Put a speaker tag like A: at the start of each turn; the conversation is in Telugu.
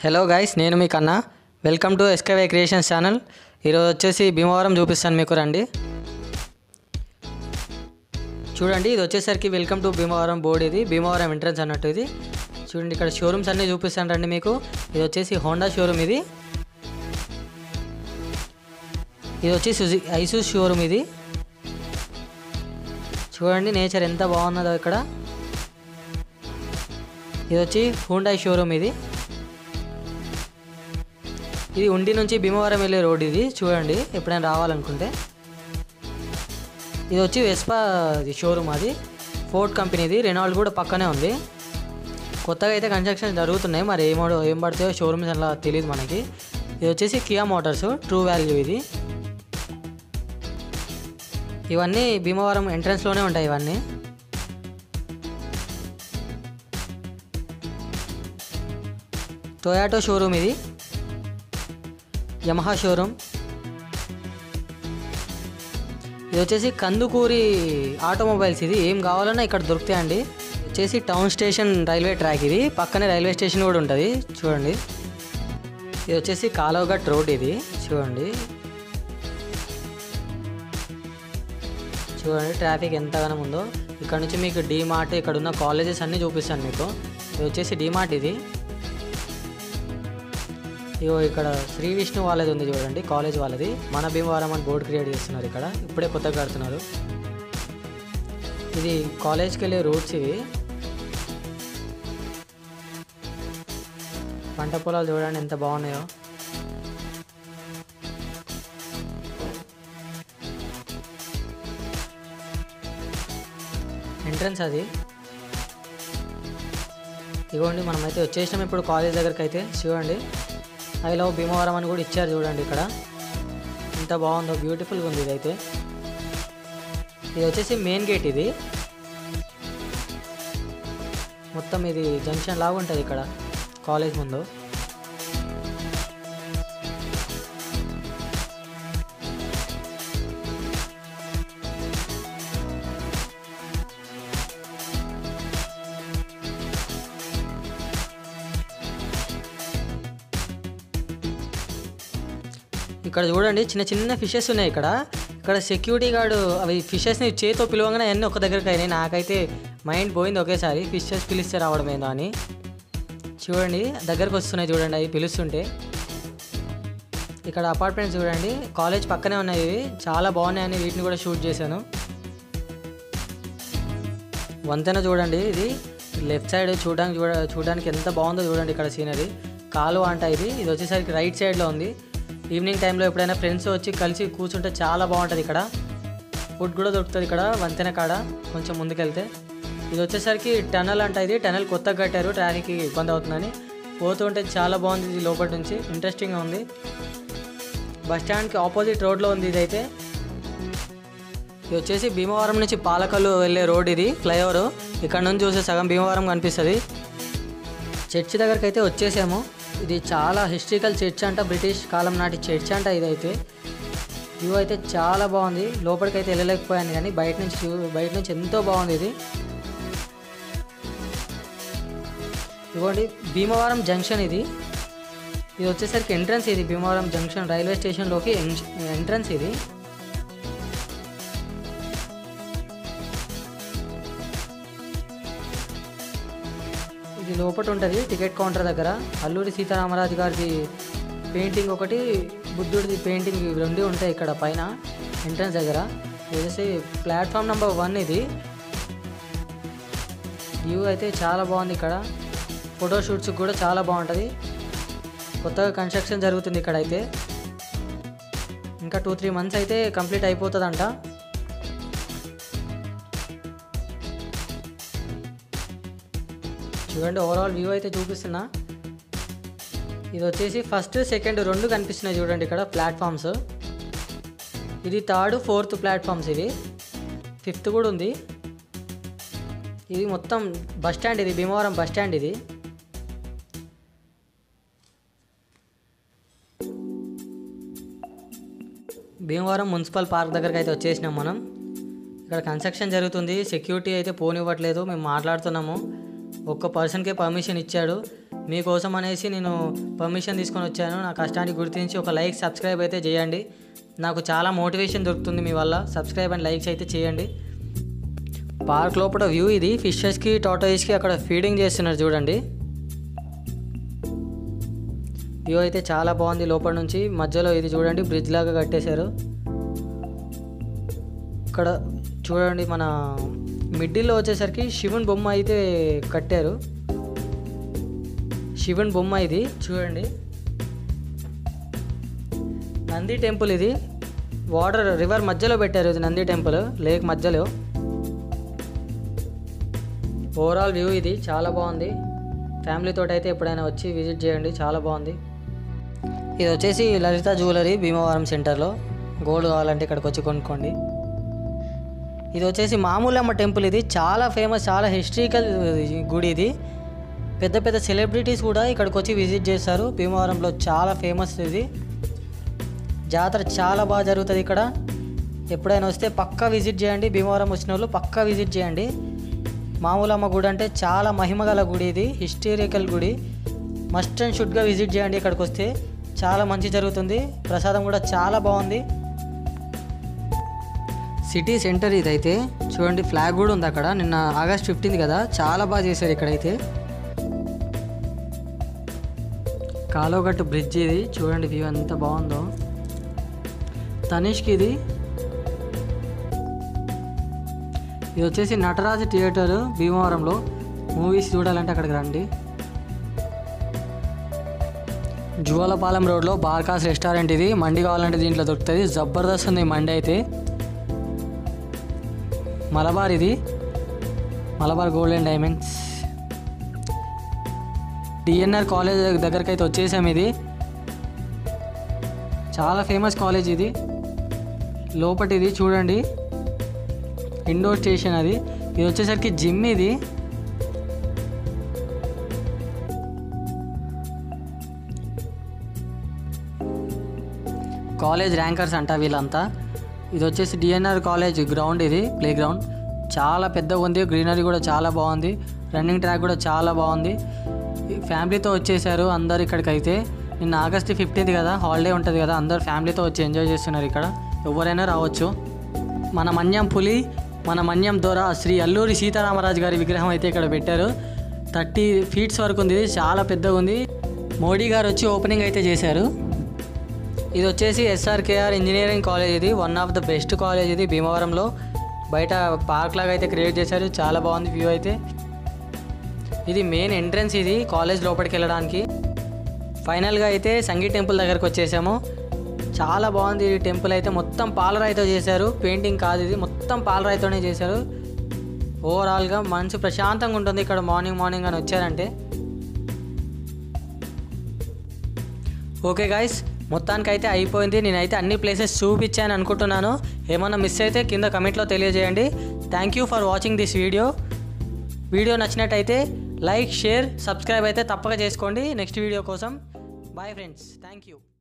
A: హలో గైస్ నేను మీ Kanna welcome to SKY creations channel ఈరోజు వచ్చేసి భీమవరం చూపిస్తాను మీకు రండి చూడండి ఇది వచ్చేసరికి వెల్కమ్ టు భీమవరం బోర్డు ఇది భీమవరం ఎంట్రన్స్ అన్నట్టు ఇది చూడండి ఇక్కడ షోరూమ్స్ అన్నీ చూపిస్తాను రండి మీకు ఇది వచ్చేసి హోండా షోరూమ్ ఇది ఇది వచ్చి సుజి ఐసూస్ షోరూమ్ ఇది చూడండి నేచర్ ఎంత బాగున్నదో ఇక్కడ ఇది వచ్చి హూండాయ్ షోరూమ్ ఇది ఇది ఉండి నుంచి భీమవరం వెళ్ళే రోడ్ ఇది చూడండి ఎప్పుడైనా రావాలనుకుంటే ఇది వచ్చి వెస్పా ఇది షోరూమ్ అది ఫోర్డ్ కంపెనీది రెనాల్డ్ కూడా పక్కనే ఉంది కొత్తగా అయితే కన్స్ట్రక్షన్ జరుగుతున్నాయి మరి ఏమో ఏం పడతాయో షోరూమ్స్ అలా తెలియదు మనకి ఇది వచ్చేసి కియా మోటార్స్ ట్రూ వాల్యూ ఇది ఇవన్నీ భీమవరం ఎంట్రన్స్లోనే ఉంటాయి ఇవన్నీ టొయాటో షోరూమ్ ఇది యమహా షోరూమ్ ఇది వచ్చేసి కందుకూరి ఆటోమొబైల్స్ ఇది ఏం కావాలన్నా ఇక్కడ దొరుకుతాయండి ఇది వచ్చేసి టౌన్ స్టేషన్ రైల్వే ట్రాక్ ఇది పక్కనే రైల్వే స్టేషన్ కూడా ఉంటుంది చూడండి ఇది వచ్చేసి కాలువగట్ రోడ్ ఇది చూడండి చూడండి ట్రాఫిక్ ఎంతగానో ఉందో ఇక్కడ నుంచి మీకు డీమార్ట్ ఇక్కడ ఉన్న కాలేజెస్ అన్నీ చూపిస్తాను మీకు ఇది వచ్చేసి డీమార్ట్ ఇది ఇగో ఇక్కడ శ్రీ విష్ణు వాళ్ళది ఉంది చూడండి కాలేజ్ వాళ్ళది మన భీమవరం అని బోర్డు క్రియేట్ చేస్తున్నారు ఇక్కడ ఇప్పుడే కొత్తగా కడుతున్నారు ఇది కాలేజ్కి వెళ్ళే రూట్స్ ఇవి పంట పొలాలు చూడండి ఎంత బాగున్నాయో ఎంట్రన్స్ అది ఇగోండి మనమైతే వచ్చేసినాం ఇప్పుడు కాలేజ్ దగ్గరికి అయితే చూడండి ఐ లవ్ భీమవరం అని కూడా ఇచ్చారు చూడండి ఇక్కడ ఎంత బాగుందో బ్యూటిఫుల్గా ఉంది ఇదైతే ఇది వచ్చేసి మెయిన్ గేట్ ఇది మొత్తం ఇది జంక్షన్ లాగా ఉంటుంది ఇక్కడ కాలేజ్ ముందు ఇక్కడ చూడండి చిన్న చిన్న ఫిషెస్ ఉన్నాయి ఇక్కడ ఇక్కడ సెక్యూరిటీ గార్డు అవి ఫిషెస్ని చేతితో పిలవగానే అన్నీ ఒక దగ్గరికి అయినాయి నాకైతే మైండ్ పోయింది ఒకేసారి ఫిషెస్ పిలిస్తే రావడం ఏందో అని చూడండి దగ్గరకు వస్తున్నాయి చూడండి అవి పిలుస్తుంటే ఇక్కడ అపార్ట్మెంట్స్ చూడండి కాలేజ్ పక్కనే ఉన్నాయి ఇవి చాలా బాగున్నాయని వీటిని కూడా షూట్ చేశాను వంతెన చూడండి ఇది లెఫ్ట్ సైడ్ చూడడానికి చూడ చూడడానికి ఎంత బాగుందో చూడండి ఇక్కడ సీనరీ కాలువ అంట ఇది ఇది వచ్చేసరికి రైట్ సైడ్లో ఉంది ఈవినింగ్ టైంలో ఎప్పుడైనా ఫ్రెండ్స్ వచ్చి కలిసి కూర్చుంటే చాలా బాగుంటుంది ఇక్కడ ఫుడ్ కూడా దొరుకుతుంది ఇక్కడ వంతెన కాడ కొంచెం ముందుకెళ్తే ఇది వచ్చేసరికి టనల్ అంట ఇది టనల్ కొత్తగా కట్టారు ట్రాఫిక్ ఇబ్బంది అవుతుందని పోతుంటే చాలా బాగుంది ఇది లోపల నుంచి ఇంట్రెస్టింగ్గా ఉంది బస్ స్టాండ్కి ఆపోజిట్ రోడ్లో ఉంది ఇదైతే ఇది వచ్చేసి భీమవరం నుంచి పాలకల్లు వెళ్ళే రోడ్ ఇది ఫ్లైఓవర్ ఇక్కడ నుంచి చూస్తే సగం భీమవరం కనిపిస్తుంది చర్చి దగ్గరికి అయితే వచ్చేసాము ఇది చాలా హిస్టరికల్ చర్చ్ అంట బ్రిటిష్ కాలం నాటి చర్చ్ అంట ఇదైతే వ్యూ అయితే చాలా బాగుంది లోపలికి అయితే వెళ్ళలేకపోయాను కానీ బయట నుంచి వ్యూ- బయట నుంచి ఎంతో బాగుంది ఇది ఇదిగోండి భీమవరం జంక్షన్ ఇది ఇది వచ్చేసరికి ఎంట్రన్స్ ఇది భీమవరం జంక్షన్ రైల్వే స్టేషన్లోకి ఎంట్రన్స్ ఇది ఇది లోపల ఉంటుంది టికెట్ కౌంటర్ దగ్గర అల్లూరి సీతారామరాజు గారిది పెయింటింగ్ ఒకటి బుద్ధుడిది పెయింటింగ్ ఇవి రెండు ఉంటాయి ఇక్కడ పైన ఎంట్రన్స్ దగ్గర ఇది వచ్చేసి ప్లాట్ఫామ్ నెంబర్ వన్ ఇది వ్యూ అయితే చాలా బాగుంది ఇక్కడ ఫోటో షూట్స్ కూడా చాలా బాగుంటుంది కొత్తగా కన్స్ట్రక్షన్ జరుగుతుంది ఇక్కడ అయితే ఇంకా టూ త్రీ మంత్స్ అయితే కంప్లీట్ అయిపోతుందంట చూడండి ఓవరాల్ వ్యూ అయితే చూపిస్తున్నా ఇది వచ్చేసి ఫస్ట్ సెకండ్ రెండు కనిపిస్తున్నాయి చూడండి ఇక్కడ ప్లాట్ఫామ్స్ ఇది థర్డ్ ఫోర్త్ ప్లాట్ఫామ్స్ ఇవి ఫిఫ్త్ కూడా ఉంది ఇది మొత్తం బస్ స్టాండ్ ఇది భీమవరం బస్ స్టాండ్ ఇది భీమవరం మున్సిపల్ పార్క్ దగ్గరికి అయితే వచ్చేసినాం మనం ఇక్కడ కన్స్ట్రక్షన్ జరుగుతుంది సెక్యూరిటీ అయితే పోనివ్వట్లేదు మేము మాట్లాడుతున్నాము ఒక్క పర్సన్కే పర్మిషన్ ఇచ్చాడు మీకోసం అనేసి నేను పర్మిషన్ తీసుకొని వచ్చాను నా కష్టాన్ని గుర్తించి ఒక లైక్ సబ్స్క్రైబ్ అయితే చేయండి నాకు చాలా మోటివేషన్ దొరుకుతుంది మీ వల్ల సబ్స్క్రైబ్ అండ్ లైక్స్ అయితే చేయండి పార్క్ లోపల వ్యూ ఇది ఫిషెస్కి టాటాయిస్కి అక్కడ ఫీడింగ్ చేస్తున్నారు చూడండి వ్యూ అయితే చాలా బాగుంది లోపల నుంచి మధ్యలో ఇది చూడండి బ్రిడ్జ్ లాగా కట్టేశారు ఇక్కడ చూడండి మన మిడిల్లో వచ్చేసరికి శివుని బొమ్మ అయితే కట్టారు శివుని బొమ్మ ఇది చూడండి నంది టెంపుల్ ఇది వాటర్ రివర్ మధ్యలో పెట్టారు ఇది నంది టెంపుల్ లేక్ మధ్యలో ఓవరాల్ వ్యూ ఇది చాలా బాగుంది ఫ్యామిలీతో అయితే ఎప్పుడైనా వచ్చి విజిట్ చేయండి చాలా బాగుంది ఇది వచ్చేసి లలిత జ్యువెలరీ భీమవరం సెంటర్లో గోల్డ్ కావాలంటే ఇక్కడికి వచ్చి కొనుక్కోండి ఇది వచ్చేసి మామూలమ్మ టెంపుల్ ఇది చాలా ఫేమస్ చాలా హిస్టరికల్ గుడి ఇది పెద్ద పెద్ద సెలబ్రిటీస్ కూడా ఇక్కడికి వచ్చి విజిట్ చేస్తారు భీమవరంలో చాలా ఫేమస్ ఇది జాతర చాలా బాగా జరుగుతుంది ఇక్కడ ఎప్పుడైనా వస్తే పక్కా విజిట్ చేయండి భీమవరం వచ్చిన వాళ్ళు పక్కా విజిట్ చేయండి మామూలమ్మ గుడి అంటే చాలా మహిమగల గుడి ఇది హిస్టరికల్ గుడి మస్ట్ అండ్ షుడ్గా విజిట్ చేయండి ఇక్కడికి వస్తే చాలా మంచి జరుగుతుంది ప్రసాదం కూడా చాలా బాగుంది సిటీ సెంటర్ ఇదైతే చూడండి ఫ్లాగ్ కూడా ఉంది అక్కడ నిన్న ఆగస్ట్ ఫిఫ్టీన్త్ కదా చాలా బాగా చేశారు ఇక్కడైతే కాలువగట్టు బ్రిడ్జ్ ఇది చూడండి వ్యూ ఎంత బాగుందో తనిష్కి ఇది ఇది వచ్చేసి నటరాజ థియేటర్ భీమవరంలో మూవీస్ చూడాలంటే అక్కడికి రండి జువాలపాలెం రోడ్లో బార్కాస్ రెస్టారెంట్ ఇది మండి కావాలంటే దీంట్లో దొరుకుతుంది జబర్దస్త్ ఉంది ఈ మండి అయితే మలబార్ ఇది Malabar gold and diamonds DNR college దగ్గరికి అయితే వచ్చేసాం ఇది చాలా ఫేమస్ కాలేజ్ ఇది లోపటి ఇది చూడండి ఇండోర్ స్టేషన్ అది ఇది వచ్చేసరికి జిమ్ ఇది కాలేజ్ ర్యాంకర్స్ అంట వీళ్ళంతా ఇది వచ్చేసి డిఎన్ఆర్ కాలేజ్ గ్రౌండ్ ఇది ప్లే గ్రౌండ్ చాలా పెద్దగా ఉంది గ్రీనరీ కూడా చాలా బాగుంది రన్నింగ్ ట్రాక్ కూడా చాలా బాగుంది ఫ్యామిలీతో వచ్చేసారు అందరు ఇక్కడికి అయితే నిన్న ఆగస్ట్ ఫిఫ్టీన్త్ కదా హాలిడే ఉంటుంది కదా అందరు ఫ్యామిలీతో వచ్చి ఎంజాయ్ చేస్తున్నారు ఇక్కడ ఎవరైనా రావచ్చు మన మన్యం పులి మన మన్యం దొర శ్రీ అల్లూరి సీతారామరాజు గారి విగ్రహం అయితే ఇక్కడ పెట్టారు థర్టీ ఫీట్స్ వరకు ఉంది ఇది చాలా పెద్దగా ఉంది మోడీ గారు వచ్చి ఓపెనింగ్ అయితే చేశారు ఇది వచ్చేసి ఎస్ఆర్కేఆర్ ఇంజనీరింగ్ కాలేజ్ ఇది one of the best college ఇది భీమవరంలో బయట పార్క్ లాగా అయితే క్రియేట్ చేశారు చాలా బాగుంది వ్యూ అయితే ఇది మెయిన్ ఎంట్రన్స్ ఇది కాలేజ్ లోపలికి వెళ్ళడానికి ఫైనల్గా అయితే సంగీ టెంపుల్ దగ్గరకు వచ్చేసాము చాలా బాగుంది ఈ టెంపుల్ అయితే మొత్తం పాలరాయితో చేశారు పెయింటింగ్ కాదు ఇది మొత్తం పాలరాయితోనే చేశారు ఓవరాల్గా మనసు ప్రశాంతంగా ఉంటుంది ఇక్కడ మార్నింగ్ మార్నింగ్ అని వచ్చారంటే ఓకే గాయస్ మొత్తానికి అయితే అయిపోయింది నేనైతే అన్ని ప్లేసెస్ చూపించాను అనుకుంటున్నాను ఏమన్నా మిస్ అయితే కింద కమెంట్లో తెలియజేయండి thank you for watching this video video నచ్చినట్టయితే లైక్ షేర్ సబ్స్క్రైబ్ అయితే తప్పక చేసుకోండి నెక్స్ట్ వీడియో కోసం బాయ్ ఫ్రెండ్స్ థ్యాంక్ యూ